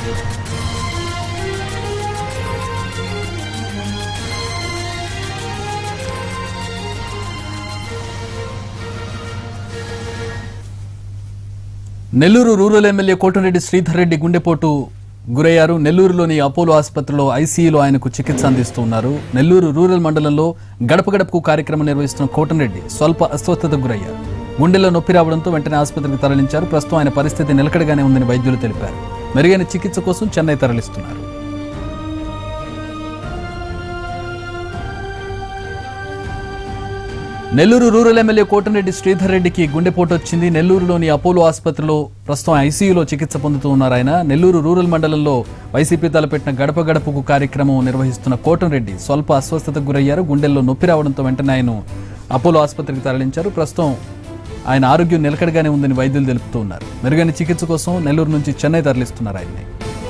Nellore rural MLA Kotareddy Sridhar Reddy గుండెపోటు గురయ్యారు నెల్లూరులోని అపోలో ఆసుపత్రిలో ఐసీయూలో ఆయనకు చికిత్స అందిస్తున్నారు నెల్లూరు రూరల్ మండలంలో గడప గడపకు కార్యక్రమం నిర్వహిస్తున్న కోటరెడ్డి స్వల్ప అస్వస్థతకు గురయ్యారు గుండెల్లో నొప్పి రావడంతో వెంటనే ఆసుపత్రికి తరలించారు ప్రస్తుతం ఆయన పరిస్థితి నిలకడగానే ఉందని వైద్యులు తెలిపారు మెరుగైన చికిత్స కోసం చెన్నై తరలిస్తున్నారు నెల్లూరు రూరల్ ఎమ్మెల్యే కోటరెడ్డి శ్రీధర్ రెడ్డికి గుండెపోటు వచ్చింది నెల్లూరులోని అపోలో ఆసుపత్రిలో ప్రస్తుతం ఐసీయూలో చికిత్స పొందుతూ ఉన్నారు ఆయన నెల్లూరు రూరల్ మండలంలో వైసీపీ తలపెట్టిన గడప గడపకు కార్యక్రమం నిర్వహిస్తున్న కోటరెడ్డి స్వల్ప అస్వస్థతకు గురయ్యారు గుండెల్లో నొప్పి రావడంతో వెంటనే ఆయన అపోలో ఆసుపత్రికి తరలించారు ప్రస్తుతం ఆయన ఆరోగ్యం నిలకడగానే ఉందని వైద్యులు తెలుపుతూ ఉన్నారు మెరుగైన చికిత్స కోసం నెల్లూరు నుంచి చెన్నై తరలిస్తున్నారు ఆయన్ని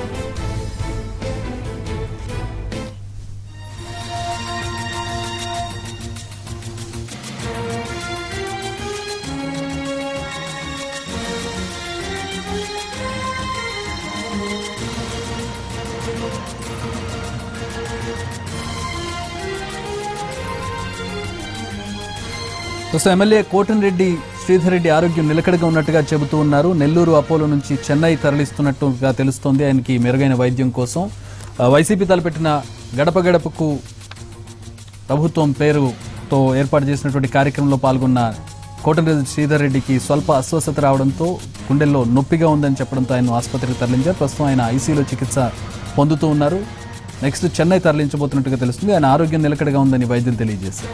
ప్రస్తుతం ఎమ్మెల్యే కోటన్రెడ్డి శ్రీధర్ రెడ్డి ఆరోగ్యం నిలకడగా ఉన్నట్టుగా చెబుతూ ఉన్నారు నెల్లూరు అపోలో నుంచి చెన్నై తరలిస్తున్నట్టుగా తెలుస్తోంది ఆయనకి మెరుగైన వైద్యం కోసం ఆ, వైసీపీ తలపెట్టిన గడప గడపకు ప్రభుత్వం పేరుతో ఏర్పాటు చేసినటువంటి కార్యక్రమంలో పాల్గొన్న కోటరెడ్డి శ్రీధర్ రెడ్డికి స్వల్ప అస్వస్థత రావడంతో గుండెల్లో నొప్పిగా ఉందని చెప్పడంతో ఆయన ఆసుపత్రికి తరలించారు ప్రస్తుతం ఆయన ఐసీయూలో చికిత్స పొందుతూ ఉన్నారు నెక్స్ట్ చెన్నై తరలించబోతున్నట్టుగా తెలుస్తుంది ఆయన ఆరోగ్యం నిలకడగా ఉందని వైద్యులు తెలియజేశారు